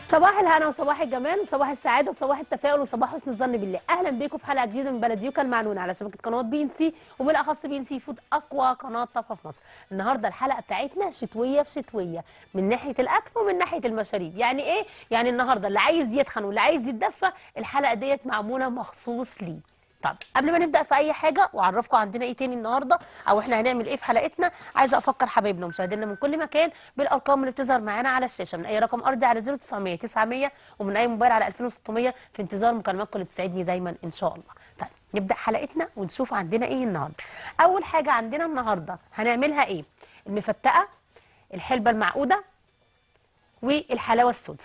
صباح الهنا وصباح الجمال وصباح السعاده وصباح التفاؤل وصباح حسن الظن بالله اهلا بيكم في حلقه جديده من بلديوكا المعنونه على شبكه قنوات بي ان سي وبالاخص بي ان سي فود اقوى قناه طبخ في مصر النهارده الحلقه بتاعتنا شتويه في شتويه من ناحيه الاكل ومن ناحيه المشاريب يعني ايه يعني النهارده اللي عايز يتخن واللي عايز يتدفى الحلقه ديت معموله مخصوص ليه طب قبل ما نبدا في اي حاجه واعرفكم عندنا ايه تاني النهارده او احنا هنعمل ايه في حلقتنا عايزه افكر حبايبنا ومشاهدينا من كل مكان بالارقام اللي بتظهر معانا على الشاشه من اي رقم ارضي على 0900 900 ومن اي موبايل على 2600 في انتظار مكالماتكم اللي بتسعدني دايما ان شاء الله طيب نبدا حلقتنا ونشوف عندنا ايه النهارده اول حاجه عندنا النهارده هنعملها ايه المفتقه الحلبه المعقوده والحلاوه السوداء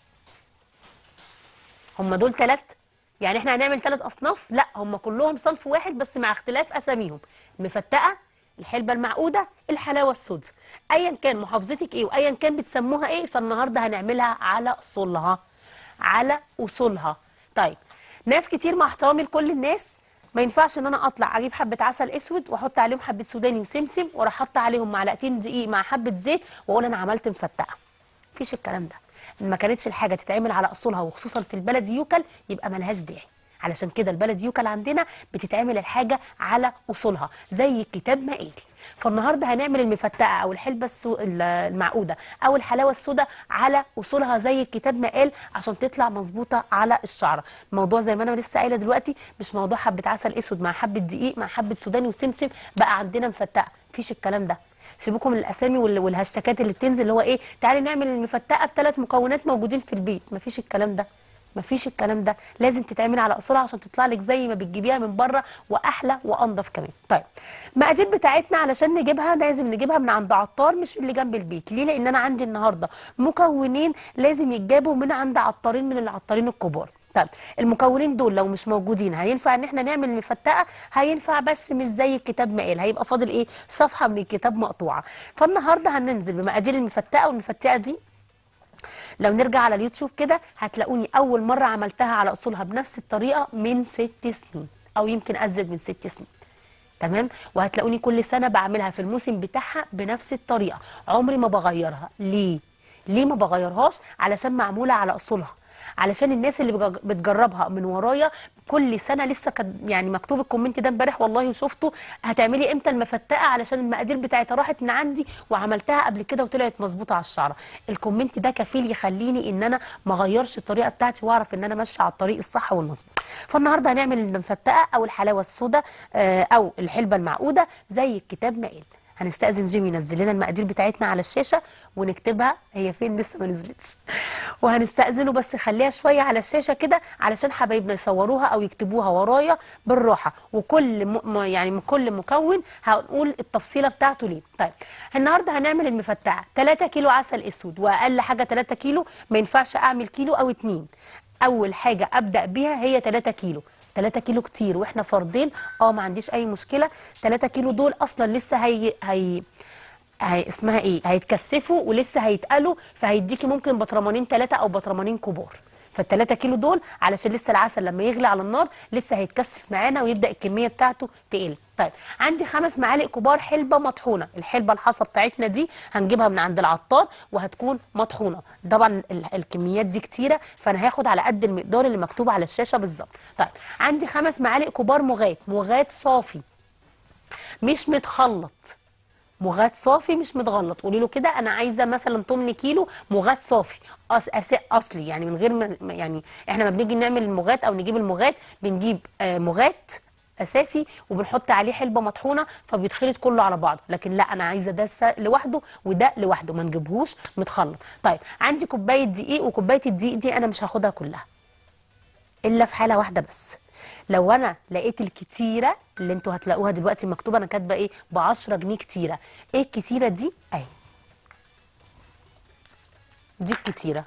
هم دول ثلاث يعني احنا هنعمل ثلاث اصناف لا هم كلهم صنف واحد بس مع اختلاف اساميهم المفتقه الحلبه المعقوده الحلاوه السوداء ايا كان محافظتك ايه وايا كان بتسموها ايه فالنهارده هنعملها على اصولها على اصولها طيب ناس كتير مع احترامي لكل الناس ما ينفعش ان انا اطلع اجيب حبه عسل اسود واحط عليهم حبه سوداني وسمسم واروح حاطه عليهم معلقتين دقيق مع حبه زيت واقول انا عملت مفتقه مفيش الكلام ده ما كانتش الحاجه تتعمل على اصولها وخصوصا في البلد يوكل يبقى ملهاش داعي علشان كده البلد يوكل عندنا بتتعمل الحاجه على اصولها زي الكتاب ما قال فالنهارده هنعمل المفتقه او الحلبه السو... المعقوده او الحلاوه السوداء على اصولها زي الكتاب ما قال عشان تطلع مظبوطه على الشعره الموضوع زي ما انا لسه قايله دلوقتي مش موضوع حبه عسل اسود مع حبه دقيق مع حبه سوداني وسمسم بقى عندنا مفتقه مفيش الكلام ده سيبوكم من الاسامي وال- والهاشتاجات اللي بتنزل اللي هو ايه تعالي نعمل المفتقه بثلاث مكونات موجودين في البيت مفيش الكلام ده مفيش الكلام ده لازم تتعمل على اصولها عشان تطلع لك زي ما بتجيبيها من بره واحلى وانضف كمان طيب المقادير بتاعتنا علشان نجيبها لازم نجيبها من عند عطار مش من اللي جنب البيت ليه لان انا عندي النهارده مكونين لازم يتجابوا من عند عطارين من العطارين الكبار طيب المكونين دول لو مش موجودين هينفع ان احنا نعمل مفتقه هينفع بس مش زي الكتاب ما قال هيبقى فاضل ايه صفحه من الكتاب مقطوعه فالنهارده هننزل بمقادير المفتقه والمفتقه دي لو نرجع على اليوتيوب كده هتلاقوني اول مره عملتها على اصولها بنفس الطريقه من ست سنين او يمكن ازيد من ست سنين تمام وهتلاقوني كل سنه بعملها في الموسم بتاعها بنفس الطريقه عمري ما بغيرها ليه ليه ما بغيرهاش علشان معموله على اصولها علشان الناس اللي بجر- بتجربها من ورايا كل سنه لسه كان يعني مكتوب الكومنت ده امبارح والله وشفته هتعملي امتى المفتقه علشان المقادير بتاعتها راحت من عندي وعملتها قبل كده وطلعت مظبوطه على الشعره الكومنت ده كفيل يخليني ان انا ما اغيرش الطريقه بتاعتي واعرف ان انا ماشيه على الطريق الصح والمظبوط فالنهارده هنعمل المفتقه او الحلاوه السوداء آه، او الحلبه المعقوده زي الكتاب ما قال هنستأذن جيمي ينزل لنا المقادير بتاعتنا على الشاشة ونكتبها هي فين لسه ما نزلتش وهنستأذنه بس خليها شوية على الشاشة كده علشان حبايبنا يصوروها أو يكتبوها ورايا بالراحة وكل م... م- يعني من كل مكون هنقول التفصيلة بتاعته ليه طيب النهاردة هنعمل المفتقة 3 كيلو عسل أسود وأقل حاجة 3 كيلو ما ينفعش أعمل كيلو أو اتنين أول حاجة أبدأ بيها هي 3 كيلو 3 كيلو كتير واحنا فردين اه ما عنديش اي مشكله 3 كيلو دول اصلا لسه هي هي هي اسمها ايه هيتكثفوا ولسه هيتقلوا فهيديكي ممكن بطرمانين ثلاثه او بطرمانين كبار فالثلاثة كيلو دول علشان لسه العسل لما يغلي على النار لسه هيتكثف معانا ويبدا الكميه بتاعته تقل طيب عندي خمس معالق كبار حلبه مطحونه الحلبه الحصى بتاعتنا دي هنجيبها من عند العطار وهتكون مطحونه طبعا ال- الكميات دي كتيره فانا هاخد على قد المقدار اللي مكتوب على الشاشه بالظبط طيب عندي خمس معالق كبار مغات مغات صافي مش متخلط مغات صافي مش متغلط قولي له كده انا عايزه مثلا 8 كيلو مغات صافي أص... أس... اصلي يعني من غير ما ما- يعني احنا ما بنيجي نعمل المغات او نجيب المغات بنجيب آه مغات اساسي وبنحط عليه حلبه مطحونه فبيتخلط كله على بعضه لكن لا انا عايزه ده س- لوحده وده لوحده ما نجيبهوش متخلط طيب عندي كوبايه دقيق وكوبايه الدقيق دي انا مش هاخدها كلها الا في حاله واحده بس لو انا لقيت الكتيره اللي انتوا هتلاقوها دلوقتي مكتوبه انا كاتبه ايه ب 10 جنيه كتيره ايه الكتيره دي اهي دي الكتيره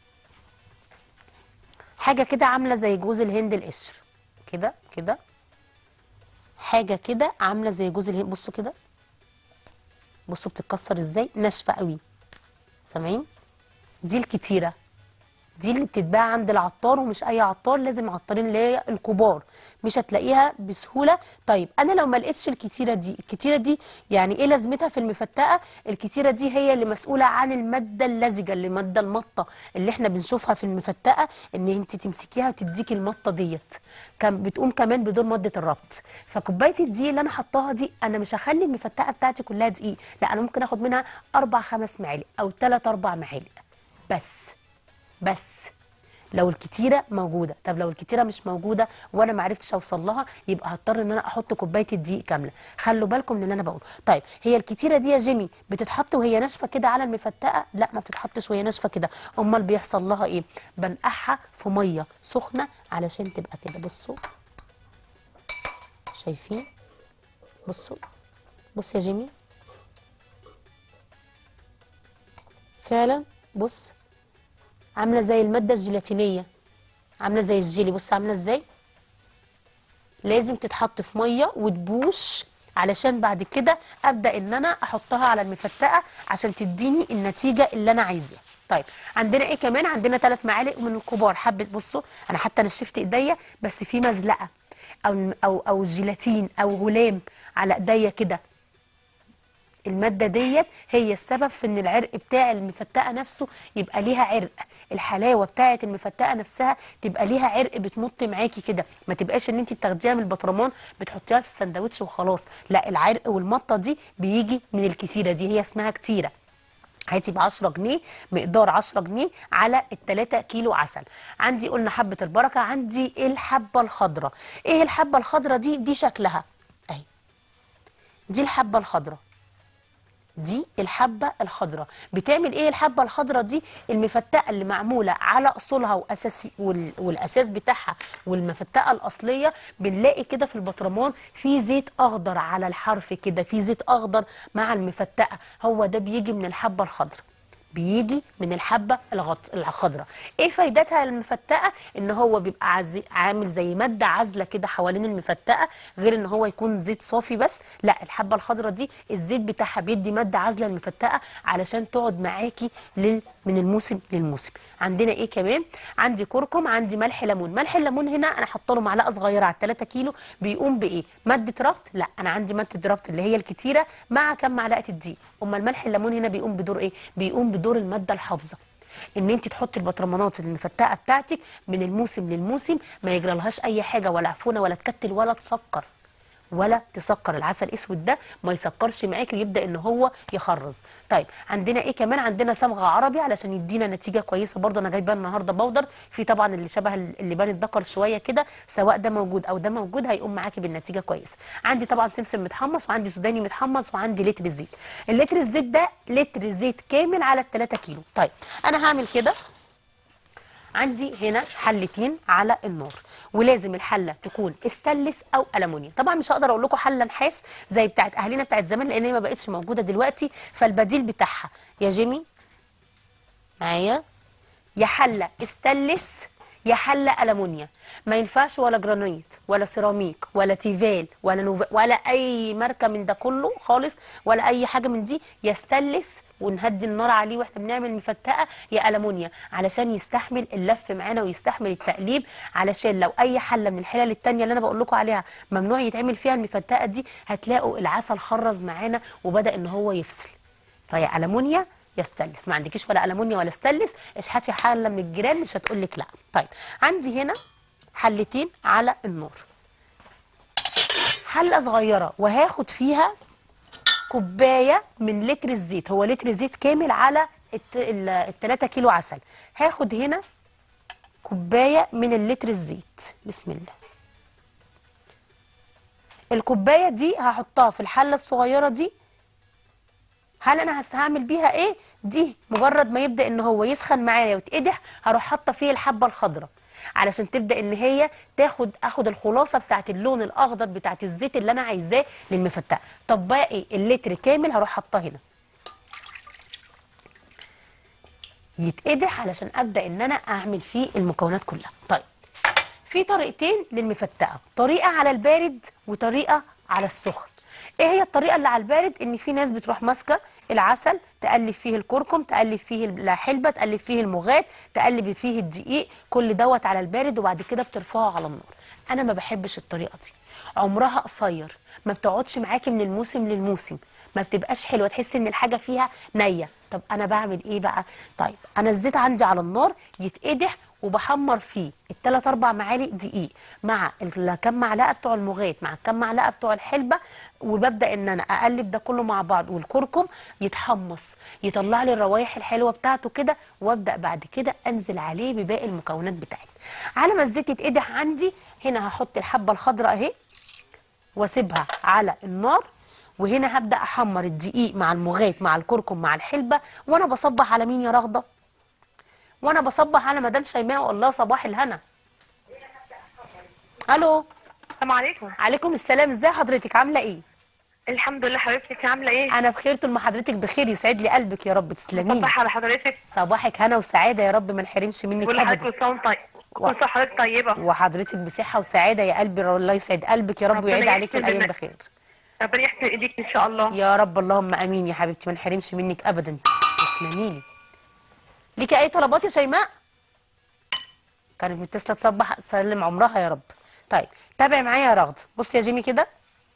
حاجه كده عامله زي جوز الهند القشر كده كده حاجه كده عامله زي جوز الهند بصوا كده بصوا بتتكسر ازاي ناشفه قوي سامعين دي الكتيره دي اللي بتتباع عند العطار ومش اي عطار لازم عطارين اللي هي الكبار مش هتلاقيها بسهوله طيب انا لو ما لقيتش الكتيره دي الكتيره دي يعني ايه لازمتها في المفتقه الكتيره دي هي اللي مسؤوله عن الماده اللزجه اللي الماده المطه اللي احنا بنشوفها في المفتقه ان انت تمسكيها وتديكي المطه ديت كان بتقوم كمان بدور ماده الربط فكوبايه الدقيق اللي انا حطاها دي انا مش هخلي المفتقه بتاعتي كلها دقيق لا انا ممكن اخد منها اربع خمس معالق او ثلاث اربع معالق بس بس لو الكتيره موجوده طب لو الكتيره مش موجوده وانا ما عرفتش اوصل لها يبقى هضطر ان انا احط كوبايه الدقيق كامله خلوا بالكم من اللي انا بقوله طيب هي الكتيره دي يا جيمي بتتحط وهي ناشفه كده على المفتقه لا ما بتتحطش وهي ناشفه كده امال بيحصل لها ايه بنقعها في ميه سخنه علشان تبقى كده بصوا شايفين بصوا بص يا جيمي فعلا بص عامله زي الماده الجيلاتينيه عامله زي الجيلي بص عامله ازاي لازم تتحط في ميه وتبوش علشان بعد كده ابدا ان انا احطها على المفتقه عشان تديني النتيجه اللي انا عايزاها طيب عندنا ايه كمان عندنا ثلاث معالق من الكبار حبه بصوا انا حتى نشفت ايديا بس في مزلقه او او او جيلاتين او هلام على ايديا كده المادة ديت هي السبب في ان العرق بتاع المفتقة نفسه يبقى ليها عرق الحلاوة بتاعة المفتقة نفسها تبقى ليها عرق بتمط معاكي كده ما تبقاش ان انت بتاخديها من البطرمان بتحطيها في السندوتش وخلاص لا العرق والمطة دي بيجي من الكتيرة دي هي اسمها كتيرة هاتي ب 10 جنيه مقدار 10 جنيه على ال 3 كيلو عسل عندي قلنا حبة البركة عندي الحبة الخضراء ايه الحبة الخضراء دي دي شكلها اهي دي الحبة الخضراء دي الحبة الخضراء بتعمل ايه الحبة الخضراء دي المفتقة اللي معمولة على اصولها واساسي وال... والاساس بتاعها والمفتقة الاصلية بنلاقي كده في البطرمان في زيت اخضر على الحرف كده في زيت اخضر مع المفتقة هو ده بيجي من الحبة الخضراء بيجي من الحبة الغط- الخضراء ايه فايدتها المفتقة ان هو بيبقى عزي... عامل زي مادة عازلة كده حوالين المفتقة غير ان هو يكون زيت صافي بس لا الحبة الخضراء دي الزيت بتاعها بيدي مادة عازلة المفتقة علشان تقعد معاكي لل... من الموسم للموسم عندنا ايه كمان عندي كركم عندي ملح ليمون ملح الليمون هنا انا حاطه له معلقه صغيره على 3 كيلو بيقوم بايه ماده ربط لا انا عندي ماده ربط اللي هي الكتيره مع كم معلقه الدقيق اما الملح الليمون هنا بيقوم بدور ايه بيقوم بدور الماده الحافظه ان انت تحطي البطرمانات المفتقه بتاعتك من الموسم للموسم ما يجرالهاش اي حاجه ولا عفونه ولا تكتل ولا تسكر ولا تسكر العسل الاسود ده ما يسكرش معاكي يبدا ان هو يخرز طيب عندنا ايه كمان عندنا صبغه عربي علشان يدينا نتيجه كويسه برضه انا جايباه النهارده بودر في طبعا اللي شبه اللبان الذكر شويه كده سواء ده موجود او ده موجود هيقوم معاكي بالنتيجه كويسه عندي طبعا سمسم متحمص وعندي سوداني متحمص وعندي لتر الزيت اللتر الزيت ده لتر زيت كامل على ال 3 كيلو طيب انا هعمل كده عندي هنا حلتين على النار ولازم الحله تكون استانلس او المونيوم طبعا مش هقدر اقول لكم حله نحاس زي بتاعت اهالينا بتاعت زمان لان هي ما بقتش موجوده دلوقتي فالبديل بتاعها يا جيمي معايا يا حله استانلس يا حله المونيا ما ينفعش ولا جرانيت ولا سيراميك ولا تيفال ولا نوفا ولا اي ماركه من ده كله خالص ولا اي حاجه من دي يا استانلس ونهدي النار عليه واحنا بنعمل مفتقه يا المونيا علشان يستحمل اللف معانا ويستحمل التقليب علشان لو اي حله من الحلل التانية اللي انا بقول لكم عليها ممنوع يتعمل فيها المفتقه دي هتلاقوا العسل خرز معانا وبدا ان هو يفصل فيا المونيا يا ستانلس ما عندكيش ولا المونيا ولا ستانلس اشحتي حله من الجيران مش هتقول لك لا طيب عندي هنا حلتين على النار حله صغيره وهاخد فيها كوبايه من لتر الزيت هو لتر زيت كامل على ال 3 كيلو عسل هاخد هنا كوبايه من اللتر الزيت بسم الله الكوبايه دي هحطها في الحله الصغيره دي هل انا هس- هعمل بيها ايه دي مجرد ما يبدا ان هو يسخن معايا ويتقدح هروح حاطه فيه الحبه الخضراء علشان تبدا ان هي تاخد اخد الخلاصه بتاعت اللون الاخضر بتاعت الزيت اللي انا عايزاه للمفتقه طب باقي اللتر كامل هروح حاطاه هنا يتقدح علشان ابدا ان انا اعمل فيه المكونات كلها طيب في طريقتين للمفتقه طريقه على البارد وطريقه على السخن ايه هي الطريقه اللي على البارد ان في ناس بتروح ماسكه العسل تقلب فيه الكركم تقلب فيه الحلبه تقلب فيه المغات تقلب فيه الدقيق كل دوت على البارد وبعد كده بترفعه على النار انا ما بحبش الطريقه دي عمرها قصير ما بتقعدش معاكي من الموسم للموسم ما بتبقاش حلوه تحس ان الحاجه فيها نيه طب انا بعمل ايه بقى طيب انا الزيت عندي على النار يتقدح وبحمر فيه الثلاث اربع معالق دقيق مع الكام معلقه بتوع المغات مع الكام معلقه بتوع الحلبه وببدا ان انا اقلب ده كله مع بعض والكركم يتحمص يطلع لي الروايح الحلوه بتاعته كده وابدا بعد كده انزل عليه بباقي المكونات بتاعتي على ما الزيت يتقدح عندي هنا هحط الحبه الخضراء اهي واسيبها على النار وهنا هبدا احمر الدقيق مع المغات مع الكركم مع الحلبه وانا بصبح على مين يا رغده وانا بصبح على مدام شيماء واقول لها صباح الهنا الو السلام عليكم عليكم السلام ازاي حضرتك عامله ايه الحمد لله حبيبتك عامله ايه انا بخير طول ما حضرتك بخير يسعد لي قلبك يا رب تسلمي لي صباح على حضرتك صباحك هنا وسعاده يا رب ما نحرمش منك كل حضرتك ابدا كل سنه وانت طيب كل سنه وحضرتك طيبه وحضرتك بصحه وسعاده يا قلبي الله يسعد قلبك يا رب ربنا ويعيد عليك يحسن الايام لنا. بخير ربنا يحسن ايديك ان شاء الله يا رب اللهم امين يا حبيبتي ما نحرمش منك ابدا تسلمي لي ليكي اي طلبات يا شيماء كانت متصله تصبح تسلم عمرها يا رب طيب تابعي معايا يا رغده بصي يا جيمي كده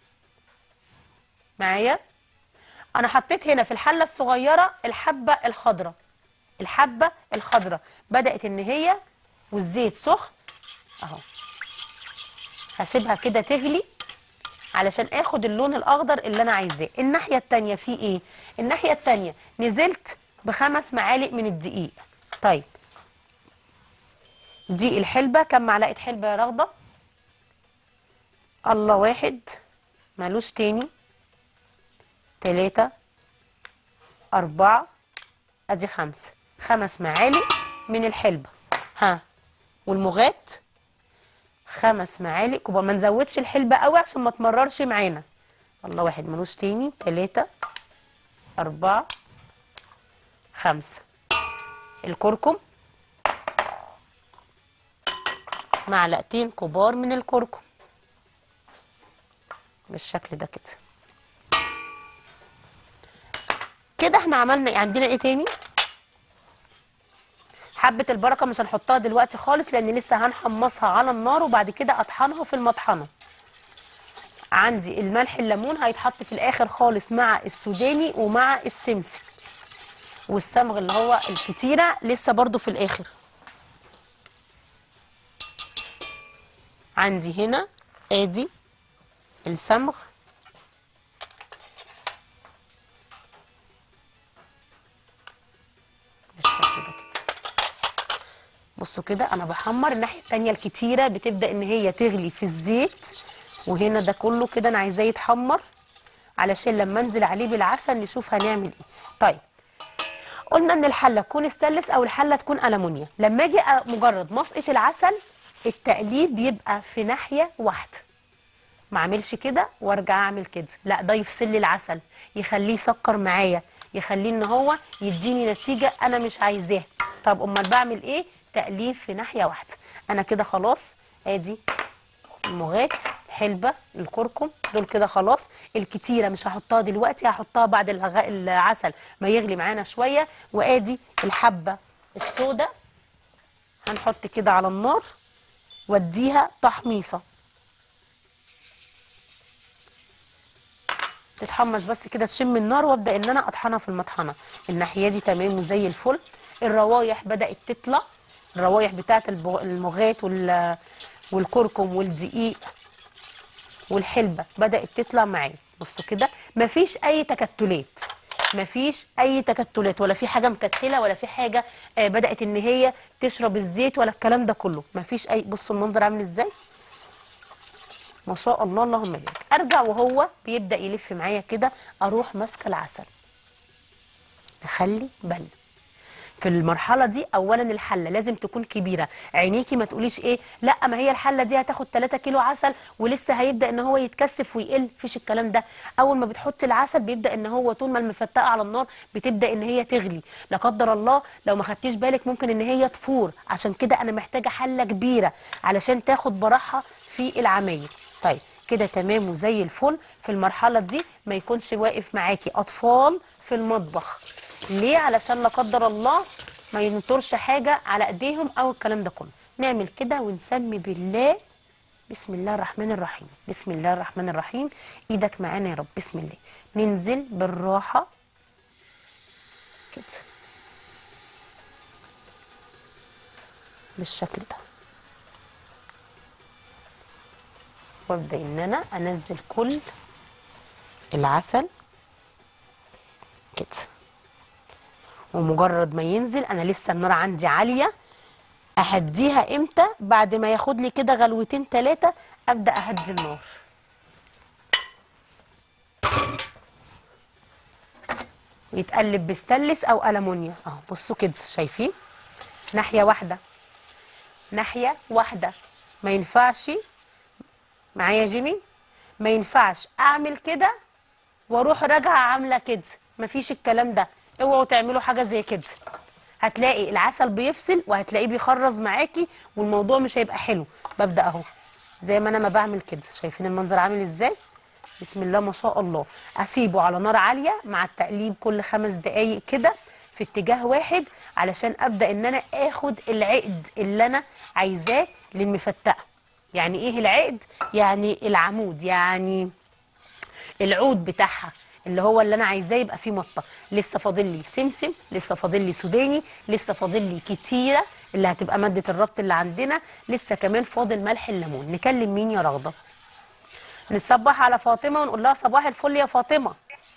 معايا انا حطيت هنا في الحله الصغيره الحبه الخضراء الحبه الخضراء بدات ان هي والزيت سخن اهو هسيبها كده تغلي علشان اخد اللون الاخضر اللي انا عايزاه الناحيه التانية في ايه الناحيه التانية نزلت بخمس معالق من الدقيق طيب دي الحلبه كم معلقه حلبه يا رغده الله واحد مالوش تاني تلاتة أربعة أدي خمسة خمس معالق من الحلبة ها والمغات خمس معالق كبار ما نزودش الحلبة قوي عشان ما تمررش معانا الله واحد ملوش تاني تلاتة أربعة خمسة الكركم معلقتين كبار من الكركم بالشكل ده كده كده احنا عملنا ايه عندنا ايه تاني حبة البركة مش هنحطها دلوقتي خالص لان لسه هنحمصها على النار وبعد كده اطحنها في المطحنة عندي الملح الليمون هيتحط في الاخر خالص مع السوداني ومع السمسم والصمغ اللي هو الكتيرة لسه برضو في الاخر عندي هنا ادي الصمغ بالشكل ده كده بصوا كده انا بحمر الناحيه التانية الكتيره بتبدا ان هي تغلي في الزيت وهنا ده كله كده انا عايزاه يتحمر علشان لما انزل عليه بالعسل نشوف هنعمل ايه طيب قلنا ان الحله تكون استانلس او الحله تكون المونيا لما اجي أ- مجرد مسقه العسل التقليب بيبقى في ناحيه واحده ما اعملش كده وارجع اعمل كده لا ده يفصل لي العسل يخليه يسكر معايا يخليه ان هو يديني نتيجه انا مش عايزاها طب امال بعمل ايه تقليب في ناحيه واحده انا كده خلاص ادي المغات حلبة الكركم دول كده خلاص الكتيرة مش هحطها دلوقتي هحطها بعد الغ- العسل ما يغلي معانا شوية وادي الحبة السوداء هنحط كده على النار واديها تحميصة تتحمص بس كده تشم النار وابدا ان انا اطحنها في المطحنه الناحيه دي تمام وزي الفل الروايح بدات تطلع الروايح بتاعه البغ- المغات وال والكركم والدقيق والحلبه بدات تطلع معايا بصوا كده مفيش اي تكتلات مفيش اي تكتلات ولا في حاجه مكتله ولا في حاجه آه بدات ان هي تشرب الزيت ولا الكلام ده كله مفيش اي بصوا المنظر عامل ازاي ما شاء الله اللهم بارك ارجع وهو بيبدا يلف معايا كده اروح ماسكه العسل نخلي بالنا في المرحله دي اولا الحله لازم تكون كبيره عينيكي ما تقوليش ايه لا ما هي الحله دي هتاخد 3 كيلو عسل ولسه هيبدا ان هو يتكثف ويقل مفيش الكلام ده اول ما بتحطي العسل بيبدا ان هو طول ما المفتقه على النار بتبدا ان هي تغلي لا قدر الله لو ما خدتيش بالك ممكن ان هي تفور عشان كده انا محتاجه حله كبيره علشان تاخد براحها في العمايل طيب كده تمام وزي الفل في المرحله دي ما يكونش واقف معاكي اطفال في المطبخ ليه علشان لا قدر الله ما ينطرش حاجه على ايديهم او الكلام ده كله نعمل كده ونسمي بالله بسم الله الرحمن الرحيم بسم الله الرحمن الرحيم ايدك معانا يا رب بسم الله ننزل بالراحه كده بالشكل ده وابدا ان انا انزل كل العسل كده ومجرد ما ينزل انا لسه النار عندي عاليه اهديها امتى بعد ما ياخد لي كده غلوتين ثلاثه ابدا اهدي النار ويتقلب بستانلس او المونيا اهو بصوا كده شايفين ناحيه واحده ناحيه واحده ما ينفعش معايا جيمي ما ينفعش اعمل كده واروح راجعه عامله كده مفيش الكلام ده اوعوا تعملوا حاجه زي كده هتلاقي العسل بيفصل وهتلاقيه بيخرز معاكي والموضوع مش هيبقى حلو ببدا اهو زي ما انا ما بعمل كده شايفين المنظر عامل ازاي بسم الله ما شاء الله اسيبه على نار عاليه مع التقليب كل خمس دقايق كده في اتجاه واحد علشان ابدا ان انا اخد العقد اللي انا عايزاه للمفتقه يعني ايه العقد يعني العمود يعني العود بتاعها اللي هو اللي انا عايزاه يبقى فيه مطه لسه فاضل لي سمسم لسه فاضل لي سوداني لسه فاضل لي كتيره اللي هتبقى ماده الربط اللي عندنا لسه كمان فاضل ملح الليمون نكلم مين يا رغده نصبح على فاطمه ونقول لها صباح الفل يا فاطمه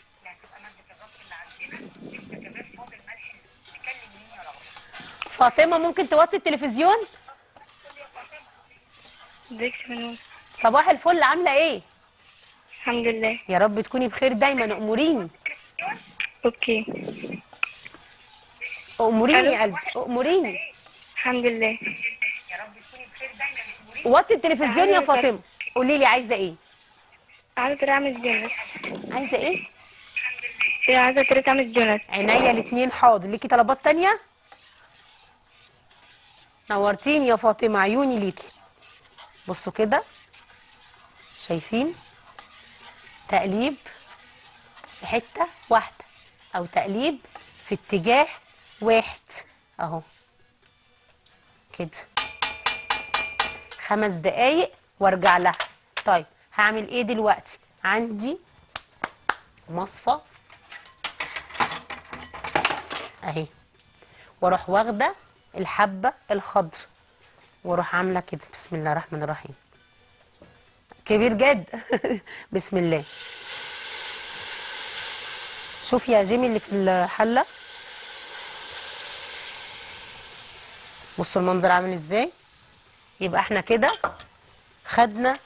فاطمه ممكن توطي التلفزيون ازيك يا منون صباح الفل عامله ايه الحمد لله يا رب تكوني بخير دايما اموريني اوكي اموريني يا ألو. قلبي اموريني الحمد لله وطي التلفزيون يا فاطمه قولي لي عايزه ايه عايزة طريقة اعمل جونس عايزه ايه عايزة طريقة اعمل جونس عينيا الاتنين حاضر ليكي طلبات تانية نورتيني يا فاطمه عيوني ليكي بصوا كده شايفين تقليب في حته واحده او تقليب في اتجاه واحد اهو كده خمس دقايق وارجع لها طيب هعمل ايه دلوقتي عندي مصفى اهي واروح واخده الحبه الخضر واروح عامله كده بسم الله الرحمن الرحيم كبير جد بسم الله شوف يا جيمي اللي في الحله بصوا المنظر عامل ازاي يبقى احنا كده خدنا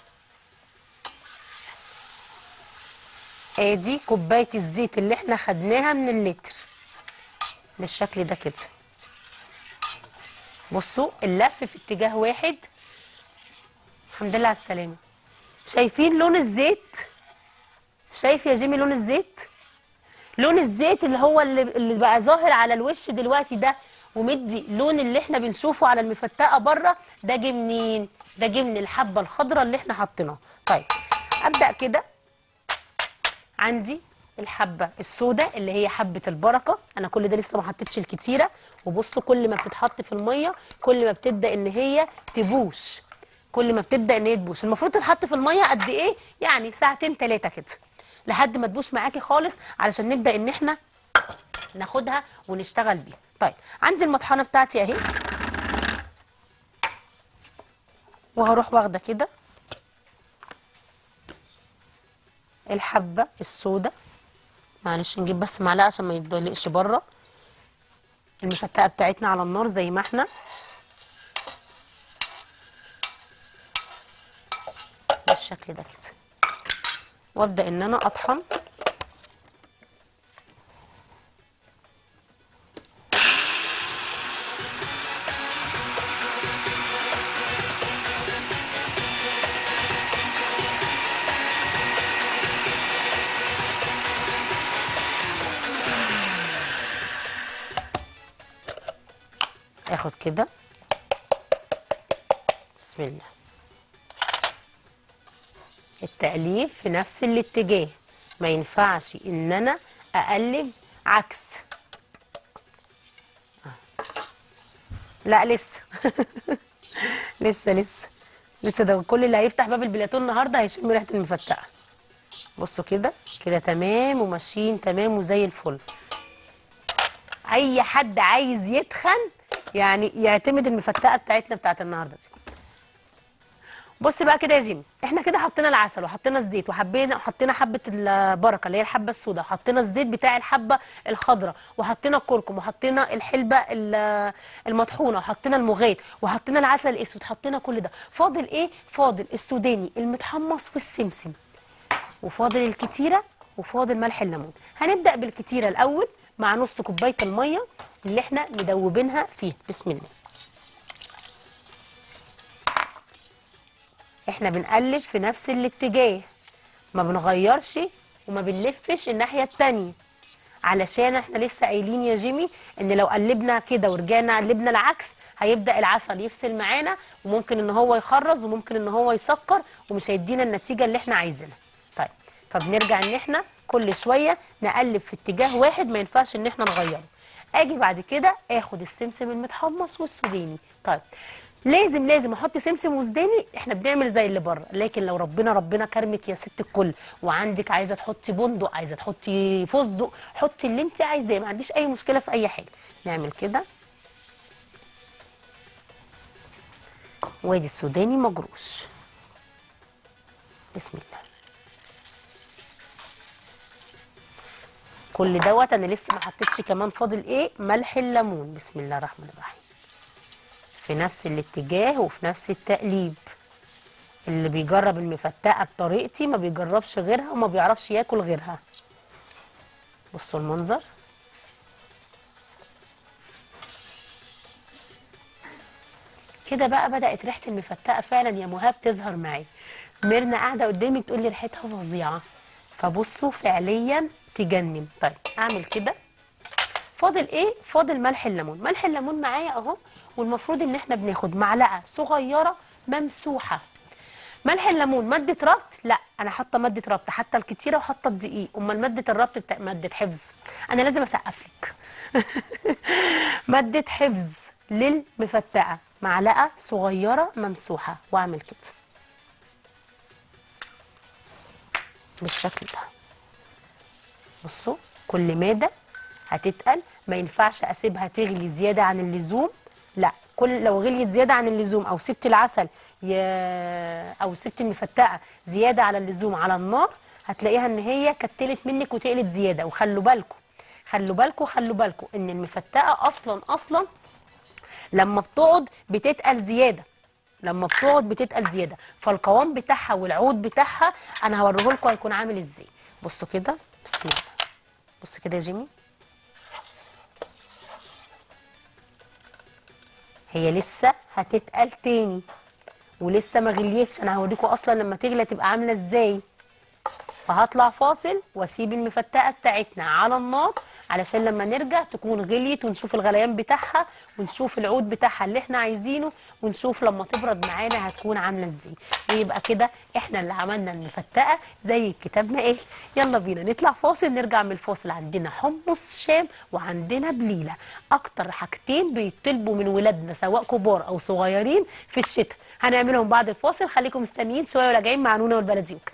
ادي كوبايه الزيت اللي احنا خدناها من اللتر بالشكل ده كده بصوا اللف في اتجاه واحد الحمد لله على السلامه شايفين لون الزيت شايف يا جيمي لون الزيت لون الزيت اللي هو اللي, اللي بقى ظاهر على الوش دلوقتي ده ومدي لون اللي احنا بنشوفه على المفتقه بره ده جه منين ده جه من الحبه الخضراء اللي احنا حاطينها طيب ابدا كده عندي الحبه السوداء اللي هي حبه البركه انا كل ده لسه ما حطيتش الكتيره وبصوا كل ما بتتحط في الميه كل ما بتبدا ان هي تبوش كل ما بتبدا ان هي تبوش المفروض تتحط في الميه قد ايه يعني ساعتين ثلاثه كده لحد ما تبوش معاكي خالص علشان نبدا ان احنا ناخدها ونشتغل بيها طيب عندي المطحنه بتاعتي اهي وهروح واخده كده الحبه السوداء معلش نجيب بس معلقه عشان ما يتدلقش بره المفتقه بتاعتنا على النار زي ما احنا بالشكل ده كده وابدا ان انا اطحن اخد كده بسم الله التقليب في نفس الاتجاه ما ينفعش ان انا اقلب عكس لا لسه لسه لسه لسه ده كل اللي هيفتح باب البلاتون النهارده هيشم ريحه المفتقه بصوا كده كده تمام وماشيين تمام وزي الفل اي حد عايز يتخن يعني يعتمد المفتقه بتاعتنا بتاعت النهارده دي بص بقى كده يا جيمي احنا كده حطينا العسل وحطينا الزيت وحبينا حطينا حبه البركه اللي هي الحبه السوداء وحطينا الزيت بتاع الحبه الخضراء وحطينا الكركم وحطينا الحلبه ال- المطحونه وحطينا المغات وحطينا العسل الاسود حطينا كل ده فاضل ايه فاضل السوداني المتحمص والسمسم وفاضل الكتيره وفاضل ملح الليمون هنبدا بالكتيره الاول مع نص كوبايه الميه اللي احنا مدوبينها فيها بسم الله احنا بنقلب في نفس الاتجاه ما بنغيرش وما بنلفش الناحيه التانية علشان احنا لسه قايلين يا جيمي ان لو قلبنا كده ورجعنا قلبنا العكس هيبدا العسل يفصل معانا وممكن ان هو يخرز وممكن ان هو يسكر ومش هيدينا النتيجه اللي احنا عايزينها طيب فبنرجع ان احنا كل شويه نقلب في اتجاه واحد ما ينفعش ان احنا نغيره اجي بعد كده اخد السمسم المتحمص والسوداني طيب لازم لازم احط سمسم وسوداني احنا بنعمل زي اللي بره لكن لو ربنا ربنا كرمك يا ست الكل وعندك عايزه تحطي بندق عايزه تحطي فستق حطي اللي انت عايزاه ما عنديش اي مشكله في اي حاجه نعمل كده وادي السوداني مجروش بسم الله كل دوت انا لسه ما حطيتش كمان فاضل ايه ملح الليمون بسم الله الرحمن الرحيم في نفس الاتجاه وفي نفس التقليب اللي بيجرب المفتقه بطريقتي ما بيجربش غيرها وما بيعرفش ياكل غيرها بصوا المنظر كده بقى بدأت ريحة المفتقة فعلا يا مهاب تظهر معي ميرنا قاعدة قدامي بتقول لي ريحتها فظيعة فبصوا فعليا تجنن طيب اعمل كده فاضل ايه فاضل ملح الليمون ملح الليمون معايا اهو والمفروض ان احنا بناخد معلقه صغيره ممسوحه ملح الليمون ماده ربط لا انا حاطه ماده ربط حتى الكتيره وحاطه الدقيق امال ماده الربط بتاع ماده حفظ انا لازم اسقف لك ماده حفظ للمفتقه معلقه صغيره ممسوحه واعمل كده بالشكل ده بصوا كل ماده هتتقل ما ينفعش اسيبها تغلي زياده عن اللزوم لا كل لو غليت زياده عن اللزوم او سبت العسل ي... او سبت المفتقه زياده على اللزوم على النار هتلاقيها ان هي كتلت منك وتقلت زياده وخلوا بالكم خلوا بالكم خلوا بالكم ان المفتقه اصلا اصلا لما بتقعد بتتقل زياده لما بتقعد بتتقل زياده فالقوام بتاعها والعود بتاعها انا هوريه لكم هيكون عامل ازاي بصوا كده بسم الله بص كده يا جيمي هي لسه هتتقل تاني ولسه ما غليتش انا هوريكم اصلا لما تغلى تبقى عامله ازاي فهطلع فاصل واسيب المفتقه بتاعتنا على النار علشان لما نرجع تكون غليت ونشوف الغليان بتاعها ونشوف العود بتاعها اللي احنا عايزينه ونشوف لما تبرد معانا هتكون عامله ازاي ويبقى كده احنا اللي عملنا المفتقه زي الكتاب ما قال يلا بينا نطلع فاصل نرجع من الفاصل عندنا حمص شام وعندنا بليله اكتر حاجتين بيطلبوا من ولادنا سواء كبار او صغيرين في الشتاء هنعملهم بعد الفاصل خليكم مستنيين شويه وراجعين مع نونا والبلديوكل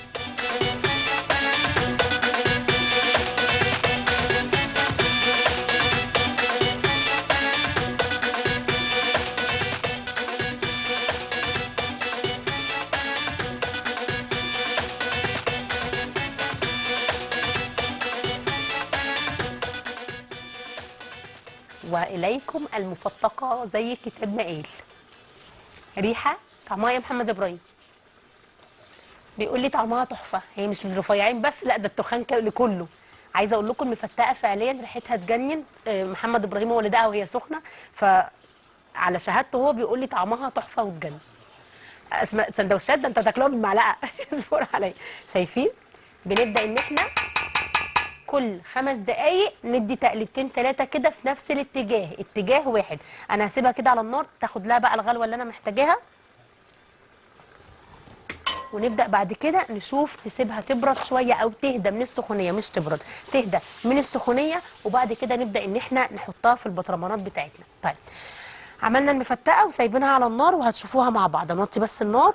واليكم المفتقه زي الكتاب ما قال ريحه طعمها يا محمد ابراهيم بيقول لي طعمها تحفه هي مش للرفيعين بس لا ده التخان ك- لكله عايزه اقول لكم المفتقه فعليا ريحتها تجنن آه، محمد ابراهيم هو اللي دقها وهي سخنه فعلى شهادته هو بيقول لي طعمها تحفه وتجنن اسماء سندوتشات ده انت تاكلوها بالمعلقه اصبر عليا شايفين بنبدا ان احنا كل خمس دقايق ندي تقلبتين ثلاثه كده في نفس الاتجاه اتجاه واحد انا هسيبها كده على النار تاخد لها بقى الغلوه اللي انا محتاجاها ونبدا بعد كده نشوف نسيبها تبرد شويه او تهدى من السخونيه مش تبرد تهدى من السخونيه وبعد كده نبدا ان احنا نحطها في البطرمانات بتاعتنا طيب عملنا المفتقه وسايبينها على النار وهتشوفوها مع بعض نوطي بس النار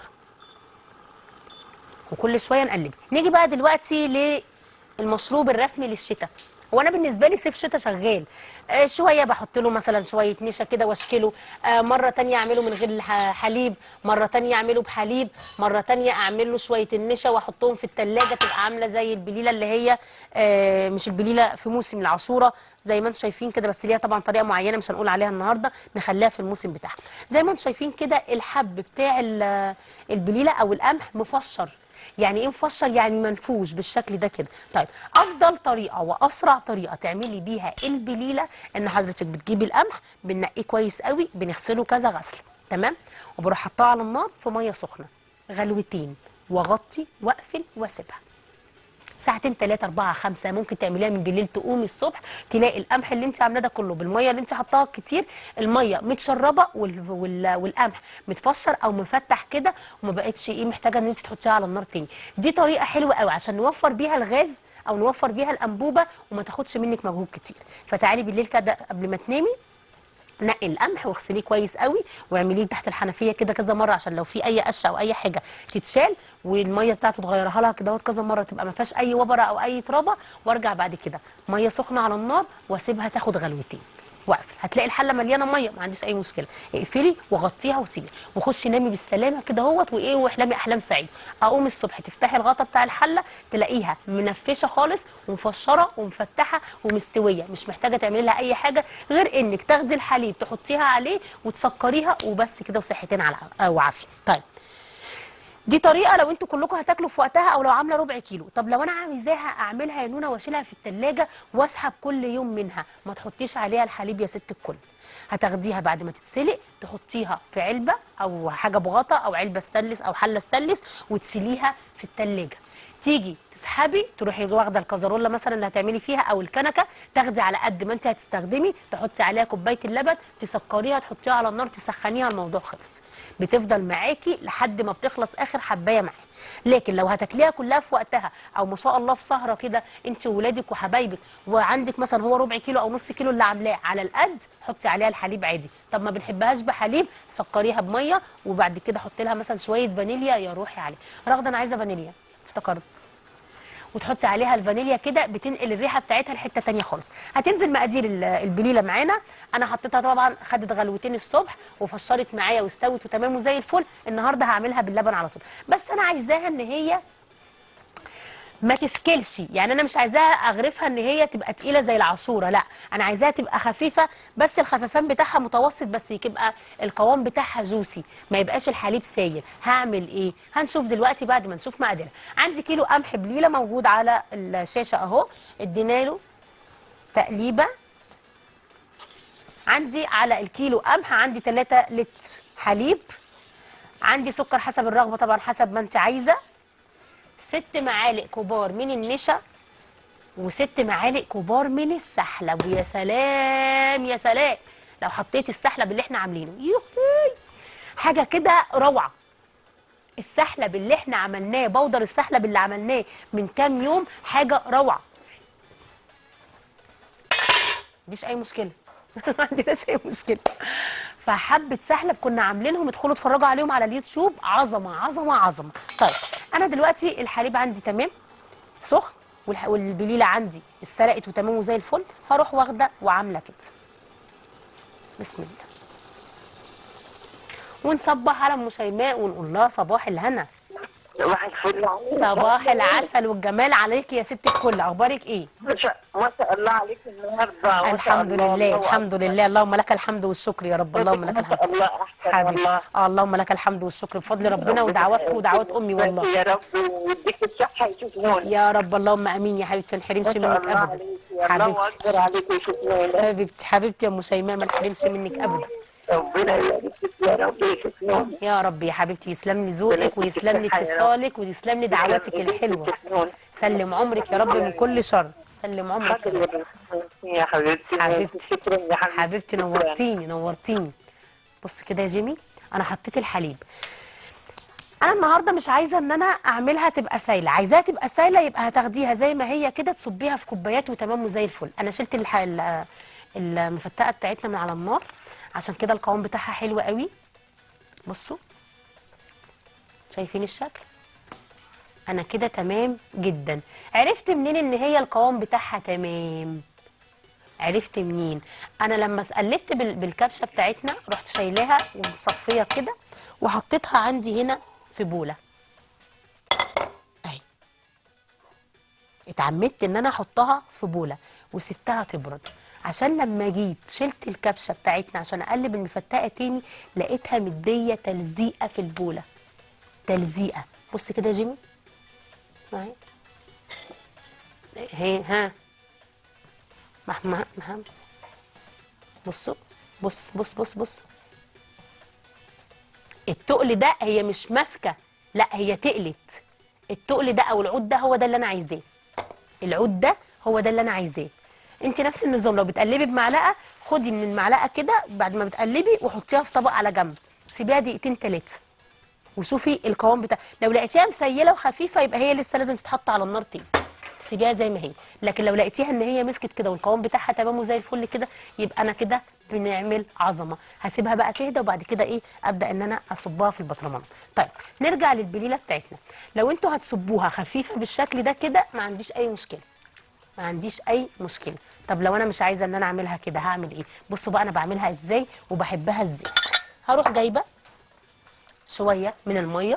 وكل شويه نقلب نيجي بقى دلوقتي للمشروب الرسمي للشتاء هو انا بالنسبه لي صيف شتاء شغال آه شويه بحط له مثلا شويه نشا كده واشكله آه مره تانية اعمله من غير الح- حليب مره تانية اعمله بحليب مره تانية اعمل له شويه النشا واحطهم في التلاجة تبقى عامله زي البليله اللي هي آه مش البليله في موسم العاشوره زي ما انتم شايفين كده بس ليها طبعا طريقه معينه مش هنقول عليها النهارده نخليها في الموسم بتاعها زي ما انتم شايفين كده الحب بتاع ال- البليله او القمح مفشر يعني ايه مفشر يعني منفوش بالشكل ده كده طيب افضل طريقه واسرع طريقه تعملي بيها البليله ان حضرتك بتجيبي القمح بننقيه كويس قوي بنغسله كذا غسل تمام وبروح حطاه على النار في ميه سخنه غلوتين واغطي واقفل واسيبها ساعتين ثلاثة أربعة خمسة ممكن تعمليها من بالليل تقومي الصبح تلاقي القمح اللي انت عاملاه ده كله بالمية اللي انت حطاها كتير المية متشربة وال... وال... والقمح متفشر أو مفتح كده وما بقتش ايه محتاجة ان انت تحطيها على النار تاني دي طريقة حلوة قوي عشان نوفر بيها الغاز أو نوفر بيها الأنبوبة وما تاخدش منك مجهود كتير فتعالي بالليل كده قبل ما تنامي نقي القمح واغسليه كويس قوي واعمليه تحت الحنفيه كده كذا مره عشان لو في اي قشه او اي حاجه تتشال والميه بتاعته تغيرها لها كده كذا مره تبقى ما فيهاش اي وبره او اي ترابه وارجع بعد كده ميه سخنه على النار واسيبها تاخد غلوتين واقفل هتلاقي الحله مليانه ميه ما عنديش اي مشكله اقفلي وغطيها وسيبي وخشي نامي بالسلامه كده اهوت وايه واحلمي احلام سعيده اقوم الصبح تفتحي الغطا بتاع الحله تلاقيها منفشه خالص ومفشره ومفتحه ومستويه مش محتاجه تعملي لها اي حاجه غير انك تاخدي الحليب تحطيها عليه وتسكريها وبس كده وصحتين على وعافيه طيب دي طريقه لو انتوا كلكم هتاكلوا في وقتها او لو عامله ربع كيلو طب لو انا عايزاها اعملها يا نونه واشيلها في التلاجة واسحب كل يوم منها ما تحطيش عليها الحليب يا ست الكل هتاخديها بعد ما تتسلق تحطيها في علبه او حاجه بغطا او علبه ستانلس او حله ستانلس وتسيليها في التلاجة تيجي تسحبي تروحي واخده الكازارولا مثلا اللي هتعملي فيها او الكنكه تاخدي على قد ما انت هتستخدمي تحطي عليها كوبايه اللبن تسكريها تحطيها على النار تسخنيها الموضوع خلص بتفضل معاكي لحد ما بتخلص اخر حبايه معاكي لكن لو هتاكليها كلها في وقتها او ما شاء الله في سهره كده انت وولادك وحبايبك وعندك مثلا هو ربع كيلو او نص كيلو اللي عاملاه على القد حطي عليها الحليب عادي طب ما بنحبهاش بحليب سكريها بميه وبعد كده حطي لها مثلا شويه فانيليا يا روحي عليه رغده انا عايزه فانيليا افتكرت وتحطي عليها الفانيليا كده بتنقل الريحه بتاعتها لحته تانية خالص هتنزل مقادير ال- البليله معانا انا حطيتها طبعا خدت غلوتين الصبح وفشرت معايا واستوت وتمام وزي الفل النهارده هعملها باللبن على طول بس انا عايزاها ان هي ما تشكلش يعني انا مش عايزاها اغرفها ان هي تبقى تقيله زي العاشوره لا انا عايزاها تبقى خفيفه بس الخففان بتاعها متوسط بس يبقى القوام بتاعها جوسي ما يبقاش الحليب سايل هعمل ايه هنشوف دلوقتي بعد ما نشوف مقاديرها عندي كيلو قمح بليله موجود على الشاشه اهو ادينا له تقليبه عندي على الكيلو قمح عندي 3 لتر حليب عندي سكر حسب الرغبه طبعا حسب ما انت عايزه ست معالق كبار من النشا وست معالق كبار من السحلب ويا سلام يا سلام لو حطيت السحلب اللي احنا عاملينه يخي حاجه كده روعه السحلب اللي احنا عملناه بودر السحلب اللي عملناه من كام يوم حاجه روعه مفيش اي مشكله ما عندناش اي مشكله فحبه سحلب كنا عاملينهم ادخلوا اتفرجوا عليهم على اليوتيوب عظمه عظمه عظمه طيب انا دلوقتي الحليب عندي تمام سخن والح- والبليله عندي اتسلقت وتمام وزي الفل هروح واخده وعامله كده بسم الله ونصبح على ام شيماء ونقول لها صباح الهنا صباح الفل عليك. صباح العسل والجمال عليك يا ست الكل اخبارك ايه ما شاء ما شاء الله عليك النهارده ما شاء الحمد الله. لله الله الحمد أكبر. لله اللهم لك الحمد والشكر يا رب اللهم لك ما شاء الحمد الله احسن حبيبي والله آه اللهم لك الحمد والشكر بفضل ربنا ودعواتكم ودعوات امي والله يا رب ويديك الصحه يشوفون يا رب اللهم امين يا حبيبتي ما نحرمش ما شاء منك الله ابدا عليك يا الله حبيبتي اكبر عليك يشوفون حبيبتي حبيبتي يا ام شيماء ما نحرمش منك ابدا ربنا يبارك فيك يا رب يشوفون يا رب يا حبيبتي يسلم لي ذوقك ويسلم لي اتصالك ويسلم لي دعواتك الحلوه سلم عمرك يا رب من كل شر سلم عمرك يا رب يا حبيبتي حبيبتي. شكرا يا حبيبتي حبيبتي نورتيني نورتيني بص كده يا جيمي انا حطيت الحليب انا النهارده مش عايزه ان انا اعملها تبقى سايله عايزاها تبقى سايله يبقى هتاخديها زي ما هي كده تصبيها في كوبايات وتمام وزي الفل انا شلت الح... ال- المفتقه بتاعتنا من على النار عشان كده القوام بتاعها حلو قوي بصوا شايفين الشكل انا كده تمام جدا عرفت منين ان هي القوام بتاعها تمام عرفت منين انا لما قلبت بال- بالكبشه بتاعتنا رحت شايلاها ومصفيه كده وحطيتها عندي هنا في بوله اهي اتعمدت ان انا احطها في بوله وسبتها تبرد عشان لما جيت شلت الكبشه بتاعتنا عشان اقلب المفتقه تاني لقيتها مديه تلزيقه في البوله تلزيقه بص كده يا جيمي معايا هي ها مهما مهما بصوا بص بص بص بص التقل ده هي مش ماسكه لا هي تقلت التقل ده او العود ده هو ده اللي انا عايزاه العود ده هو ده اللي انا عايزاه انت نفس النظام لو بتقلبي بمعلقه خدي من المعلقه كده بعد ما بتقلبي وحطيها في طبق على جنب سيبيها دقيقتين ثلاثه وشوفي القوام بتاع لو لقيتيها مسيله وخفيفه يبقى هي لسه لازم تتحط على النار تاني تسيبيها زي ما هي لكن لو لقيتيها ان هي مسكت كده والقوام بتاعها تمام وزي الفل كده يبقى انا كده بنعمل عظمه هسيبها بقى تهدى وبعد كده ايه ابدا ان انا اصبها في البطرمان طيب نرجع للبليله بتاعتنا لو انتوا هتصبوها خفيفه بالشكل ده كده ما عنديش اي مشكله ما عنديش اي مشكله طب لو انا مش عايزه ان انا اعملها كده هعمل ايه بصوا بقى انا بعملها ازاي وبحبها ازاي هروح جايبه شويه من الميه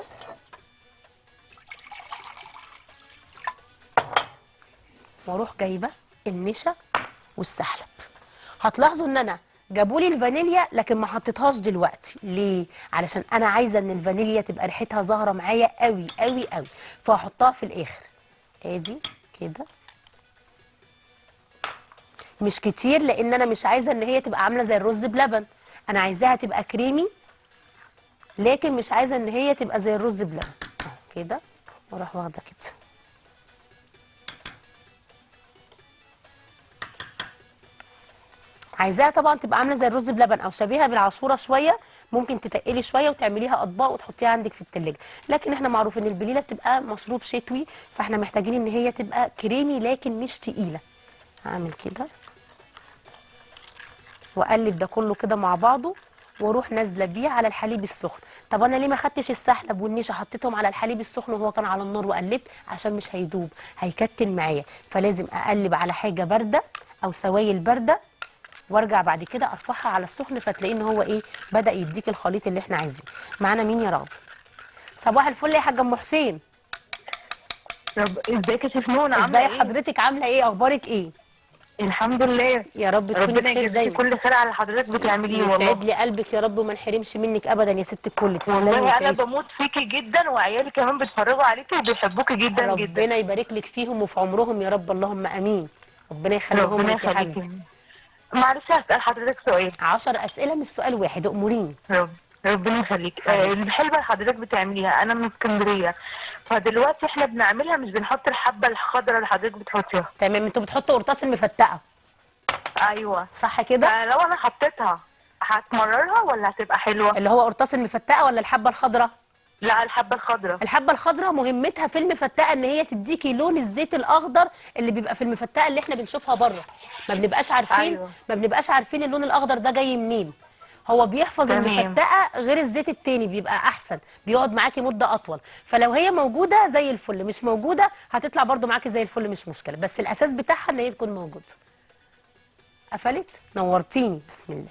واروح جايبه النشا والسحلب هتلاحظوا ان انا جابولي الفانيليا لكن ما حطيتهاش دلوقتي ليه علشان انا عايزه ان الفانيليا تبقى ريحتها ظاهره معايا قوي قوي قوي فهحطها في الاخر ادي كده مش كتير لان انا مش عايزه ان هي تبقى عامله زي الرز بلبن انا عايزاها تبقى كريمي لكن مش عايزه ان هي تبقى زي الرز بلبن أهو كده واروح واخده كده عايزاها طبعا تبقى عامله زي الرز بلبن او شبيهه بالعاشوره شويه ممكن تتقلي شويه وتعمليها اطباق وتحطيها عندك في التلاجة لكن احنا معروف ان البليله بتبقى مشروب شتوي فاحنا محتاجين ان هي تبقى كريمي لكن مش تقيله هعمل كده واقلب ده كله كده مع بعضه واروح نازله بيه على الحليب السخن طب انا ليه ما خدتش السحلب والنشا حطيتهم على الحليب السخن وهو كان على النار وقلبت عشان مش هيدوب هيكتل معايا فلازم اقلب على حاجه بارده او سوائل بارده وارجع بعد كده ارفعها على السخن فتلاقيه ان هو ايه بدا يديك الخليط اللي احنا عايزينه معانا مين يا راغب صباح الفل يا حاجه ام حسين رب ازيك يا شيخ نون عامله ازاي ايه؟ حضرتك عامله ايه اخبارك ايه الحمد لله يا رب تكوني ربنا بخير يجزيكي دايما كل خير على اللي حضرتك بتعمليه يسعد والله لي قلبك يا رب وما نحرمش منك ابدا يا ست الكل تسلمي والله انا وتعيشي. بموت فيكي جدا وعيالي كمان بيتفرجوا عليكي وبيحبوكي جدا جدا ربنا يبارك لك فيهم وفي عمرهم يا رب اللهم امين ربنا يخليهم ربنا لك يا حبيبتي يخليكي معلش هسأل حضرتك سؤال 10 اسئله مش سؤال واحد اموريني رب ربنا يخليك آه، حبيبتي. الحلبة اللي حضرتك بتعمليها انا من اسكندريه فدلوقتي احنا بنعملها مش بنحط الحبه الخضراء اللي حضرتك بتحطيها تمام انتوا بتحطوا قرطاس المفتقه ايوه صح كده فلو انا حطيتها هتمررها ولا هتبقى حلوه اللي هو قرطاس المفتقه ولا الحبه الخضراء لا الحبه الخضراء الحبه الخضراء مهمتها في المفتقه ان هي تديكي لون الزيت الاخضر اللي بيبقى في المفتقه اللي احنا بنشوفها بره ما بنبقاش عارفين أيوة. ما بنبقاش عارفين اللون الاخضر ده جاي منين هو بيحفظ تمام. المفتقه غير الزيت التاني بيبقى احسن بيقعد معاكي مده اطول فلو هي موجوده زي الفل مش موجوده هتطلع برضو معاكي زي الفل مش مشكله بس الاساس بتاعها ان هي تكون موجوده قفلت نورتيني بسم الله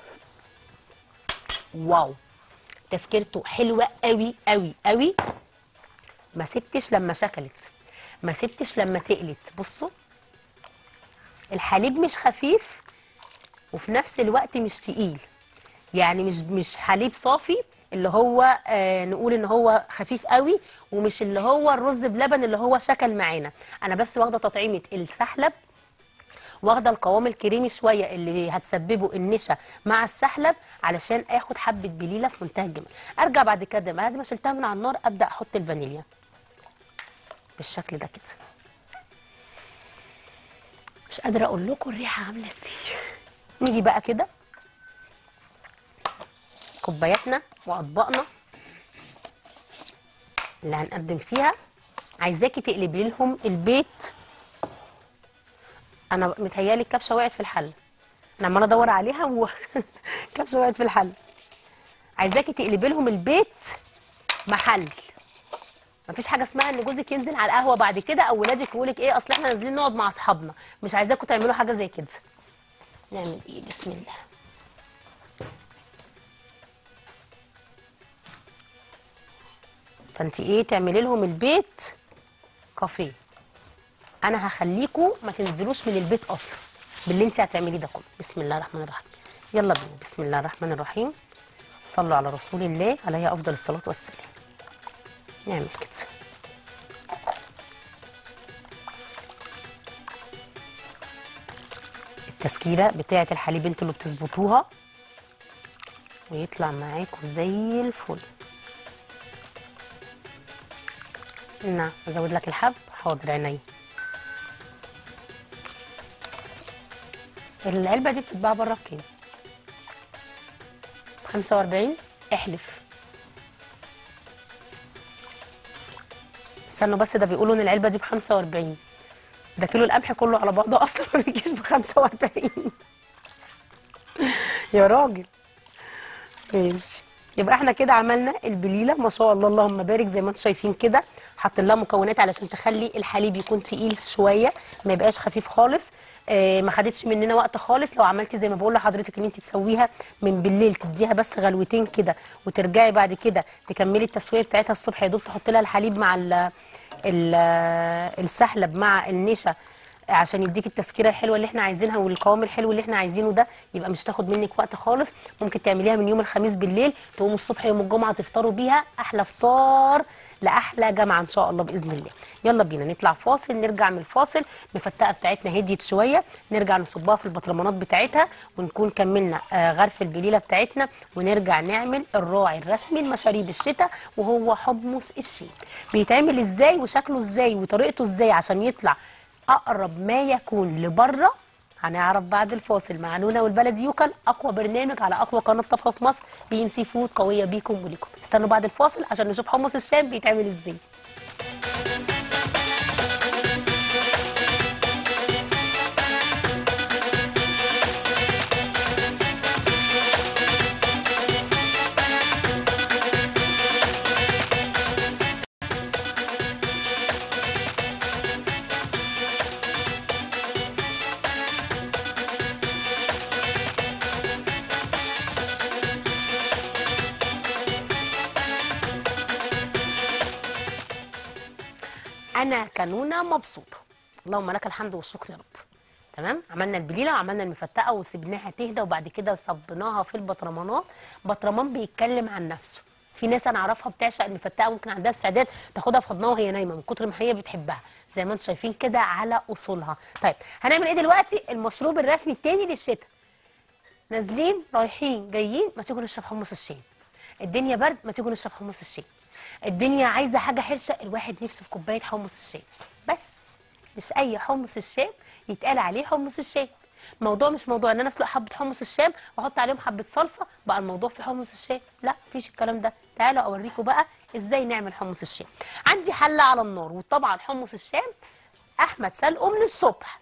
واو تسكيرته حلوه قوي قوي قوي ما سبتش لما شكلت ما سبتش لما تقلت بصوا الحليب مش خفيف وفي نفس الوقت مش تقيل يعني مش مش حليب صافي اللي هو آه نقول ان هو خفيف قوي ومش اللي هو الرز بلبن اللي هو شكل معانا انا بس واخده تطعيمه السحلب واخده القوام الكريمي شويه اللي هتسببه النشا مع السحلب علشان اخد حبه بليله في منتهى الجمال ارجع بعد كده بعد ما شلتها من على النار ابدا احط الفانيليا بالشكل ده كده مش قادره اقول لكم الريحه عامله ازاي نيجي بقى كده كوباياتنا واطباقنا اللي هنقدم فيها عايزاكي تقلبي لهم البيت انا متهيالي الكبشه وقعت في الحله انا عماله ادور عليها والكبشه وقعت في الحله عايزاكي تقلبي لهم البيت محل مفيش حاجه اسمها ان جوزك ينزل على القهوه بعد كده او ولادك يقول لك ايه اصل احنا نازلين نقعد مع اصحابنا مش عايزاكم تعملوا حاجه زي كده نعمل ايه بسم الله فانت ايه تعملي لهم البيت كافيه انا هخليكم ما تنزلوش من البيت اصلا باللي انت هتعمليه ده كله بسم الله الرحمن الرحيم يلا بينا بسم الله الرحمن الرحيم صلوا على رسول الله عليه افضل الصلاه والسلام نعمل كده التسكيره بتاعه الحليب انتوا اللي بتظبطوها ويطلع معاكم زي الفل نعم ازود لك الحب حاضر عينيا العلبه دي بتتباع بره بكام 45 احلف استنوا بس ده بيقولوا ان العلبه دي ب 45 ده كيلو القمح كله على بعضه اصلا ما بيجيش ب 45 يا راجل ماشي يبقى احنا كده عملنا البليله ما شاء الله اللهم بارك زي ما انتم شايفين كده حاطين لها مكونات علشان تخلي الحليب يكون تقيل شويه ما يبقاش خفيف خالص اه ما خدتش مننا وقت خالص لو عملتي زي ما بقول لحضرتك ان انت تسويها من بالليل تديها بس غلوتين كده وترجعي بعد كده تكملي التسويه بتاعتها الصبح يا دوب تحط لها الحليب مع ال ال السحلب مع النشا عشان يديك التسكيره الحلوه اللي احنا عايزينها والقوام الحلو اللي احنا عايزينه ده يبقى مش تاخد منك وقت خالص ممكن تعمليها من يوم الخميس بالليل تقوموا الصبح يوم الجمعه تفطروا بيها احلى فطار لاحلى جامعه ان شاء الله باذن الله يلا بينا نطلع فاصل نرجع من الفاصل المفتقه بتاعتنا هديت شويه نرجع نصبها في البطرمانات بتاعتها ونكون كملنا آه غرف البليله بتاعتنا ونرجع نعمل الراعي الرسمي لمشاريب الشتاء وهو حمص الشيب بيتعمل ازاي وشكله ازاي وطريقته ازاي عشان يطلع اقرب ما يكون لبره هنعرف بعد الفاصل مع نونا والبلد يوكل اقوى برنامج على اقوى قناه طبخه في مصر بي ان سي فود قويه بيكم وليكم استنوا بعد الفاصل عشان نشوف حمص الشام بيتعمل ازاي انا كنونه مبسوطه اللهم لك الحمد والشكر يا رب تمام عملنا البليله وعملنا المفتقه وسبناها تهدى وبعد كده صبناها في البطرمانات بطرمان بيتكلم عن نفسه في ناس انا اعرفها بتعشق المفتقه ممكن عندها استعداد تاخدها في حضنها وهي نايمه من كتر ما هي بتحبها زي ما انتم شايفين كده على اصولها طيب هنعمل ايه دلوقتي المشروب الرسمي التاني للشتاء نازلين رايحين جايين ما تيجوا نشرب حمص الشام الدنيا برد ما تيجوا نشرب حمص الشام الدنيا عايزه حاجه حرشه الواحد نفسه في كوبايه حمص الشام بس مش اي حمص الشام يتقال عليه حمص الشام الموضوع مش موضوع ان انا اسلق حبه حمص الشام واحط عليهم حبه صلصه بقى الموضوع في حمص الشام لا مفيش الكلام ده تعالوا اوريكم بقى ازاي نعمل حمص الشام عندي حله على النار وطبعا حمص الشام احمد سلقه من الصبح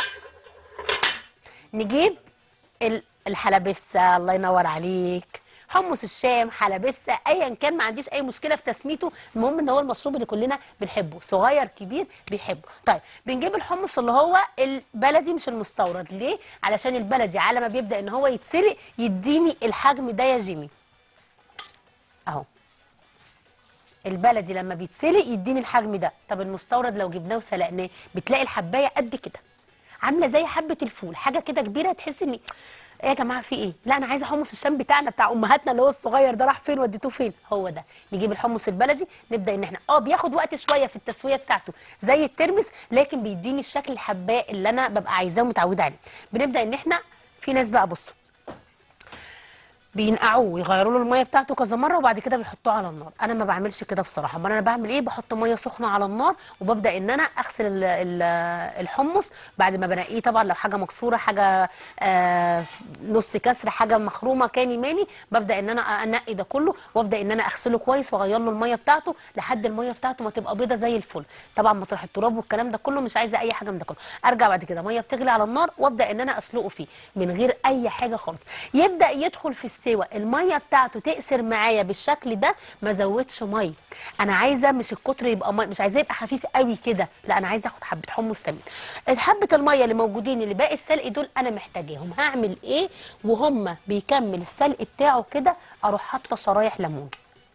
نجيب ال- الحلبسه الله ينور عليك حمص الشام حلبسه ايا كان ما عنديش اي مشكله في تسميته المهم ان هو المشروب اللي كلنا بنحبه صغير كبير بيحبه طيب بنجيب الحمص اللي هو البلدي مش المستورد ليه علشان البلدي على ما بيبدا ان هو يتسلق يديني الحجم ده يا جيمي اهو البلدي لما بيتسلق يديني الحجم ده طب المستورد لو جبناه وسلقناه بتلاقي الحبايه قد كده عامله زي حبه الفول حاجه كده كبيره تحس ان ايه يا جماعه في ايه لا انا عايزه حمص الشام بتاعنا بتاع امهاتنا اللي هو الصغير ده راح فين وديتوه فين هو ده نجيب الحمص البلدي نبدا ان احنا اه بياخد وقت شويه في التسويه بتاعته زي الترمس لكن بيديني الشكل الحباء اللي انا ببقى عايزاه ومتعوده عليه بنبدا ان احنا في ناس بقى بصوا بينقعوه ويغيروا له الميه بتاعته كذا مره وبعد كده بيحطوه على النار انا ما بعملش كده بصراحه امال انا بعمل ايه بحط ميه سخنه على النار وببدا ان انا اغسل ال- ال- الحمص بعد ما بنقيه طبعا لو حاجه مكسوره حاجه آه نص كسر حاجه مخرومه كاني ماني ببدا ان انا انقي ده كله وابدا ان انا اغسله كويس واغير له الميه بتاعته لحد الميه بتاعته ما تبقى بيضه زي الفل طبعا مطرح التراب والكلام ده كله مش عايزه اي حاجه من ده كله ارجع بعد كده ميه بتغلي على النار وابدا ان انا اسلقه فيه من غير اي حاجه خالص يبدا يدخل في السوى الميه بتاعته تقسر معايا بالشكل ده ما زودش ميه انا عايزه مش الكتر يبقى ميه مش عايزاه يبقى خفيف قوي كده لا انا عايزه اخد حبه حمص تمام حبه الميه اللي موجودين اللي باقي السلق دول انا محتاجاهم هعمل ايه وهم بيكمل السلق بتاعه كده اروح حاطه شرايح ليمون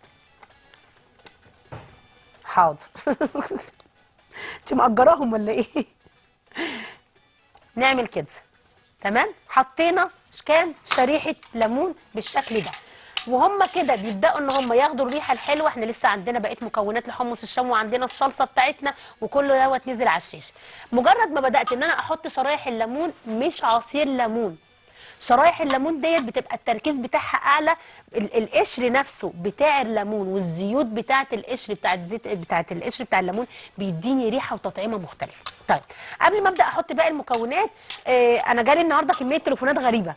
حاضر انت مأجراهم ولا ايه نعمل كده تمام حطينا كام شريحه ليمون بالشكل ده وهم كده بيبداوا ان هم ياخدوا الريحه الحلوه احنا لسه عندنا بقيه مكونات لحمص الشام وعندنا الصلصه بتاعتنا وكل دوت نزل على الشاشه مجرد ما بدات ان انا احط شرايح الليمون مش عصير ليمون شرايح الليمون ديت بتبقى التركيز بتاعها اعلى ال- القشر نفسه بتاع الليمون والزيوت بتاعه القشر بتاعه الزيت بتاعه القشر بتاع الليمون بيديني ريحه وتطعيمه مختلفه طيب قبل ما ابدا احط باقي المكونات آه انا جالي النهارده كميه تليفونات غريبه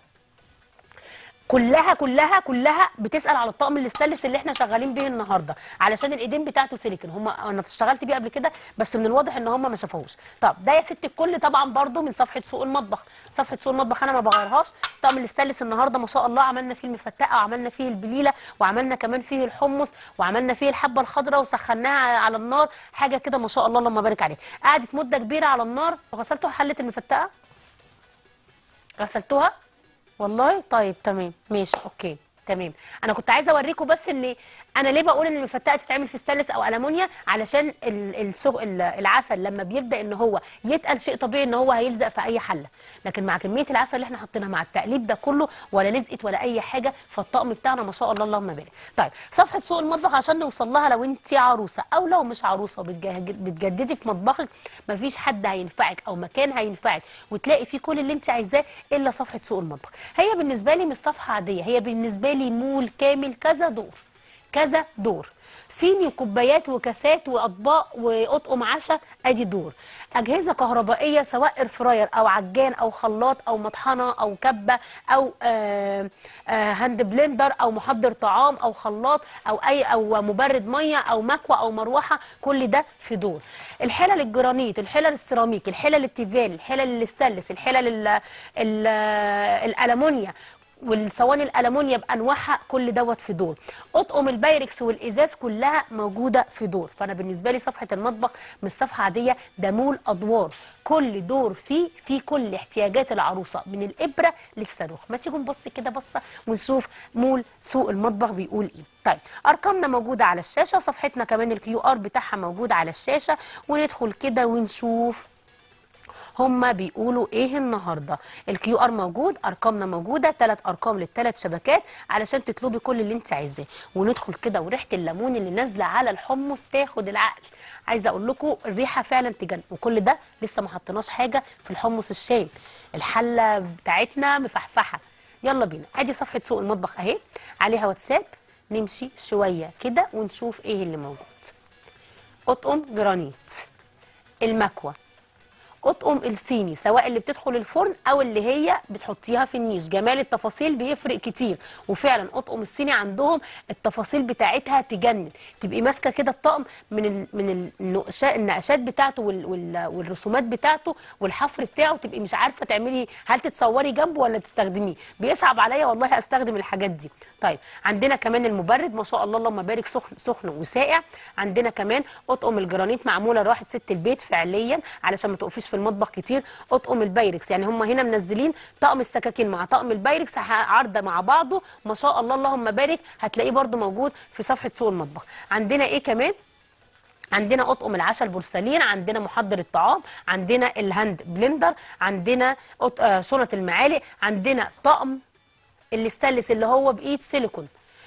كلها كلها كلها بتسال على الطقم الاستانلس اللي احنا شغالين بيه النهارده علشان الايدين بتاعته سيليكون هم انا اشتغلت بيه قبل كده بس من الواضح ان هم ما شافوهوش طب ده يا ست الكل طبعا برضو من صفحه سوق المطبخ صفحه سوق المطبخ انا ما بغيرهاش طقم الاستانلس النهارده ما شاء الله عملنا فيه المفتقه وعملنا فيه البليله وعملنا كمان فيه الحمص وعملنا فيه الحبه الخضراء وسخناها على النار حاجه كده ما شاء الله اللهم بارك عليها قعدت مده كبيره على النار وغسلتوا حله المفتقه غسلتوها والله طيب تمام ماشي اوكي تمام انا كنت عايزه اوريكم بس ان انا ليه بقول ان المفتقه تتعمل في ستانلس او المونيا علشان ال- السوق ال- العسل لما بيبدا ان هو يتقل شيء طبيعي ان هو هيلزق في اي حله لكن مع كميه العسل اللي احنا حاطينها مع التقليب ده كله ولا لزقت ولا اي حاجه فالطقم بتاعنا ما شاء الله اللهم بارك طيب صفحه سوق المطبخ عشان نوصل لها لو انت عروسه او لو مش عروسه وبتجه- بتجددي في مطبخك مفيش حد هينفعك او مكان هينفعك وتلاقي فيه كل اللي انت عايزاه الا صفحه سوق المطبخ هي بالنسبه لي مش صفحه عاديه هي بالنسبه لي مول كامل كذا دور كذا دور صيني وكوبايات وكاسات واطباق واطقم عشاء ادي دور اجهزه كهربائيه سواء اير فراير او عجان او خلاط او مطحنه او كبه او آه آه هاند بلندر او محضر طعام او خلاط او اي او مبرد ميه او مكوى او مروحه كل ده في دور الحلل الجرانيت الحلل السيراميك الحلل التيفال الحلل الستانلس الحلل ال- ال- الالمونيا والصواني الالمونيا بانواعها كل دوت في دور اطقم البايركس والازاز كلها موجوده في دور فانا بالنسبه لي صفحه المطبخ مش صفحه عاديه ده مول ادوار كل دور فيه فيه كل احتياجات العروسه من الابره للصاروخ ما تيجوا نبص كده بصه ونشوف مول سوق المطبخ بيقول ايه طيب ارقامنا موجوده على الشاشه صفحتنا كمان الكيو ار بتاعها موجود على الشاشه وندخل كده ونشوف هما بيقولوا ايه النهارده الكيو ار موجود ارقامنا موجوده ثلاث ارقام للثلاث شبكات علشان تطلبي كل اللي انت عايزاه وندخل كده وريحه الليمون اللي نازله على الحمص تاخد العقل عايزه اقول لكم الريحه فعلا تجن وكل ده لسه ما حطيناش حاجه في الحمص الشام الحله بتاعتنا مفحفحه يلا بينا ادي صفحه سوق المطبخ اهي عليها واتساب نمشي شويه كده ونشوف ايه اللي موجود اطقم جرانيت المكوى اطقم الصيني سواء اللي بتدخل الفرن او اللي هي بتحطيها في النيش جمال التفاصيل بيفرق كتير وفعلا اطقم الصيني عندهم التفاصيل بتاعتها تجنن تبقي ماسكه كده الطقم من ال من النقشات النقشات بتاعته وال وال والرسومات بتاعته والحفر بتاعه تبقي مش عارفه تعملي هل تتصوري جنبه ولا تستخدميه بيصعب عليا والله استخدم الحاجات دي طيب عندنا كمان المبرد ما شاء الله اللهم بارك سخن سخن وساقع عندنا كمان اطقم الجرانيت معموله لواحد ست البيت فعليا علشان ما تقفيش في المطبخ كتير اطقم البايركس يعني هم هنا منزلين طقم السكاكين مع طقم البايركس ه- عارضه مع بعضه ما شاء الله اللهم بارك هتلاقيه برده موجود في صفحه سوق المطبخ عندنا ايه كمان عندنا اطقم العسل بورسلين عندنا محضر الطعام عندنا الهاند بلندر عندنا أط- آه، شنط المعالق عندنا طقم الاستانلس اللي هو بايد سيليكون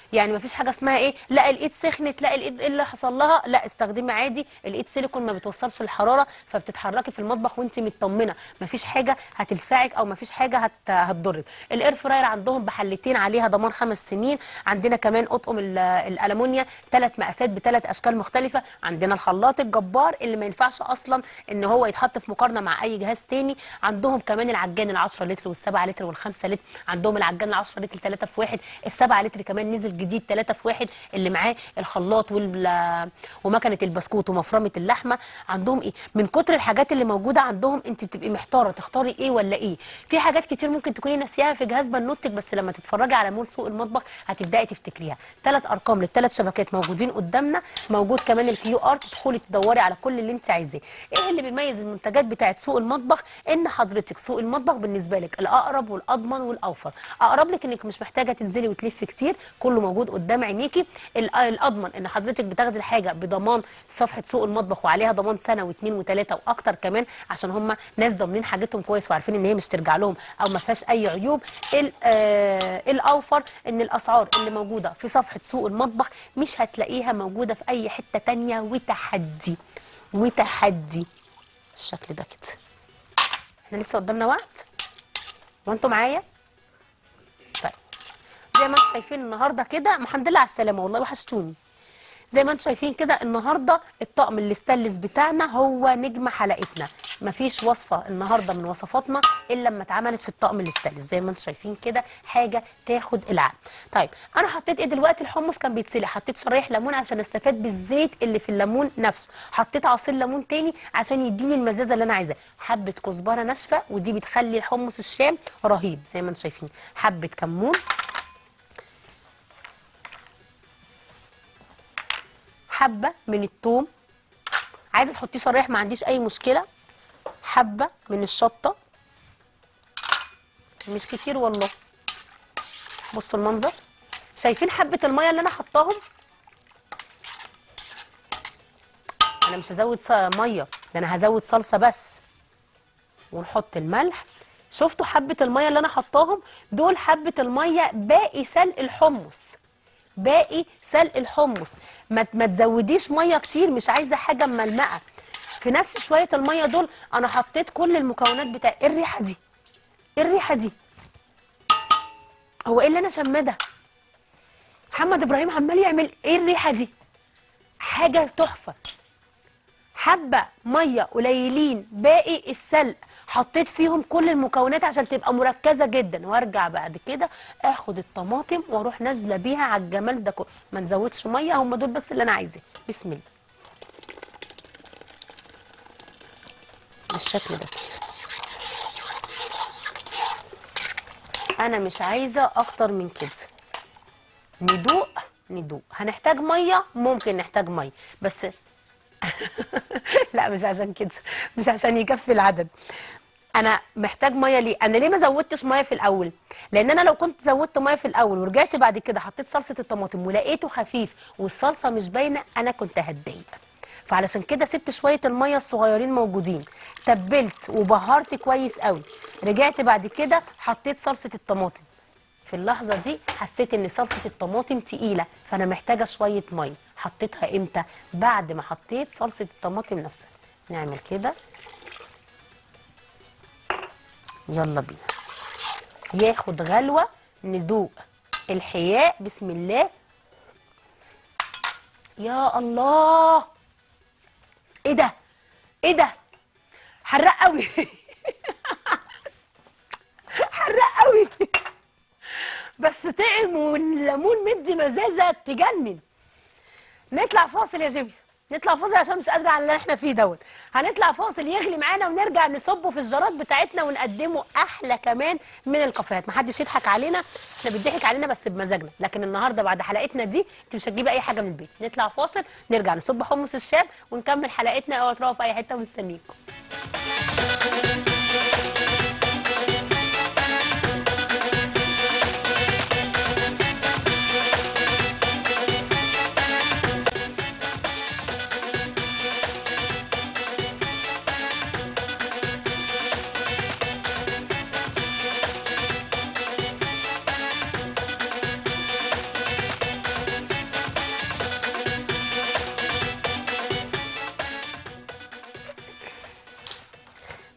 يعني مفيش حاجه اسمها ايه لا الايد سخنت لا الايد ايه اللي حصل لها لا استخدمي عادي الايد سيليكون ما بتوصلش الحراره فبتتحركي في المطبخ وانت مطمنه مفيش حاجه هتلسعك او مفيش حاجه هت... هتضرك الاير فراير عندهم بحلتين عليها ضمان خمس سنين عندنا كمان اطقم ال- الالومنيا ثلاث مقاسات بثلاث اشكال مختلفه عندنا الخلاط الجبار اللي ما ينفعش اصلا ان هو يتحط في مقارنه مع اي جهاز تاني عندهم كمان العجان ال 10 لتر وال7 لتر وال5 لتر عندهم العجان ال 10 لتر 3 في 1 ال7 لتر كمان نزل جديد 3 في 1 اللي معاه الخلاط وال ومكنه البسكوت ومفرمه اللحمه عندهم ايه من كتر الحاجات اللي موجوده عندهم انت بتبقي محتاره تختاري ايه ولا ايه في حاجات كتير ممكن تكوني ناسياها في جهاز بنوتك بس لما تتفرجي على مول سوق المطبخ هتبداي تفتكريها ثلاث ارقام للثلاث شبكات موجودين قدامنا موجود كمان الكيو ار تدخلي تدوري على كل اللي انت عايزاه ايه اللي بيميز المنتجات بتاعت سوق المطبخ ان حضرتك سوق المطبخ بالنسبه لك الاقرب والاضمن والاوفر اقرب لك انك مش محتاجه تنزلي وتلفي كتير كله موجود قدام عينيكي ال- الاضمن ان حضرتك بتاخدي الحاجه بضمان صفحه سوق المطبخ وعليها ضمان سنه واثنين وثلاثه واكتر كمان عشان هم ناس ضامنين حاجتهم كويس وعارفين ان هي مش ترجع لهم او ما فيهاش اي عيوب ال- آه، الاوفر ان الاسعار اللي موجوده في صفحه سوق المطبخ مش هتلاقيها موجوده في اي حته تانية وتحدي وتحدي الشكل ده كده احنا لسه قدامنا وقت وانتوا معايا طيب زي ما انتم شايفين النهارده كده الحمد لله على السلامه والله وحشتوني زي ما انتم شايفين كده النهارده الطقم الاستانلس بتاعنا هو نجم حلقتنا مفيش وصفه النهارده من وصفاتنا الا لما اتعملت في الطقم الاستانلس زي ما انتم شايفين كده حاجه تاخد العقل طيب انا حطيت ايه دلوقتي الحمص كان بيتسلق حطيت شرايح ليمون عشان استفاد بالزيت اللي في الليمون نفسه حطيت عصير ليمون تاني عشان يديني المزازه اللي انا عايزاها حبه كزبره ناشفه ودي بتخلي الحمص الشام رهيب زي ما انتم شايفين حبه كمون حبه من الثوم عايزه تحطيه شرايح ما عنديش اي مشكله حبه من الشطه مش كتير والله بصوا المنظر شايفين حبه الميه اللي انا حطاهم انا مش هزود ص- ميه ده انا هزود صلصه بس ونحط الملح شفتوا حبه الميه اللي انا حطاهم دول حبه الميه باقي سلق الحمص باقي سلق الحمص ما ما تزوديش ميه كتير مش عايزه حاجه مملمقه في نفس شويه الميه دول انا حطيت كل المكونات بتاع ايه الريحه دي ايه الريحه دي هو ايه اللي انا شماه ده محمد ابراهيم عمال يعمل ايه الريحه دي حاجه تحفه حبه ميه قليلين باقي السلق حطيت فيهم كل المكونات عشان تبقى مركزه جدا وارجع بعد كده اخد الطماطم واروح نازله بيها على الجمال ده كله ما نزودش ميه هم دول بس اللي انا عايزاه بسم الله بالشكل ده كده انا مش عايزه اكتر من كده ندوق ندوق هنحتاج ميه ممكن نحتاج ميه بس لا مش عشان كده مش عشان يكفي العدد انا محتاج ميه ليه انا ليه ما زودتش ميه في الاول لان انا لو كنت زودت ميه في الاول ورجعت بعد كده حطيت صلصه الطماطم ولقيته خفيف والصلصه مش باينه انا كنت هتضايق فعلشان كده سبت شويه الميه الصغيرين موجودين تبلت وبهرت كويس قوي رجعت بعد كده حطيت صلصه الطماطم في اللحظه دي حسيت ان صلصه الطماطم تقيله فانا محتاجه شويه ميه حطيتها امتى بعد ما حطيت صلصه الطماطم نفسها نعمل كده يلا بينا ياخد غلوه ندوق الحياء بسم الله يا الله ايه ده ايه ده حراق قوي حراق قوي بس طعم والليمون مدي مزازه تجنن نطلع فاصل يا جيبي نطلع فاصل عشان مش قادره على اللي احنا فيه دوت هنطلع فاصل يغلي معانا ونرجع نصبه في الجارات بتاعتنا ونقدمه احلى كمان من الكافيهات محدش يضحك علينا احنا بيضحك علينا بس بمزاجنا لكن النهارده بعد حلقتنا دي انت مش هتجيبي اي حاجه من البيت نطلع فاصل نرجع نصب حمص الشام ونكمل حلقتنا اوعوا تروحوا في اي حته مستنيكم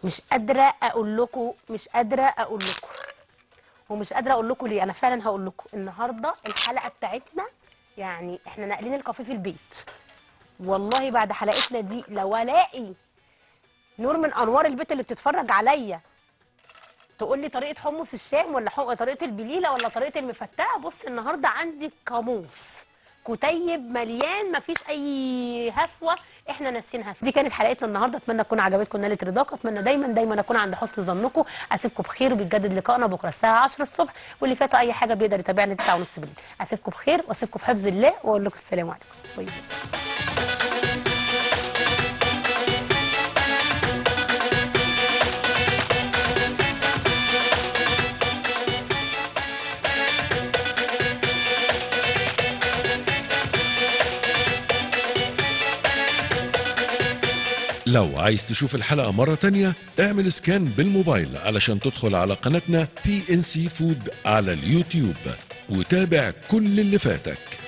مش قادره اقول لكم مش قادره اقول لكم ومش قادره اقول لكم ليه انا فعلا هقول لكم النهارده الحلقه بتاعتنا يعني احنا ناقلين الكافيه في البيت والله بعد حلقتنا دي لو الاقي نور من انوار البيت اللي بتتفرج عليا تقول لي طريقه حمص الشام ولا حق... طريقه البليله ولا طريقه المفتقه بص النهارده عندي قاموس كتيب مليان مفيش اي هفوه احنا ناسينها دي كانت حلقتنا النهارده اتمنى تكون عجبتكم نالة رضاكم اتمنى دايما دايما اكون عند حسن ظنكم اسيبكم بخير وبيتجدد لقائنا بكره الساعه 10 الصبح واللي فاتوا اي حاجه بيقدر يتابعني 9 ونص بالليل اسيبكم بخير واسيبكم في حفظ الله واقول لكم السلام عليكم باي باي. لو عايز تشوف الحلقة مرة تانية اعمل سكان بالموبايل علشان تدخل على قناتنا بي ان سي فود على اليوتيوب وتابع كل اللي فاتك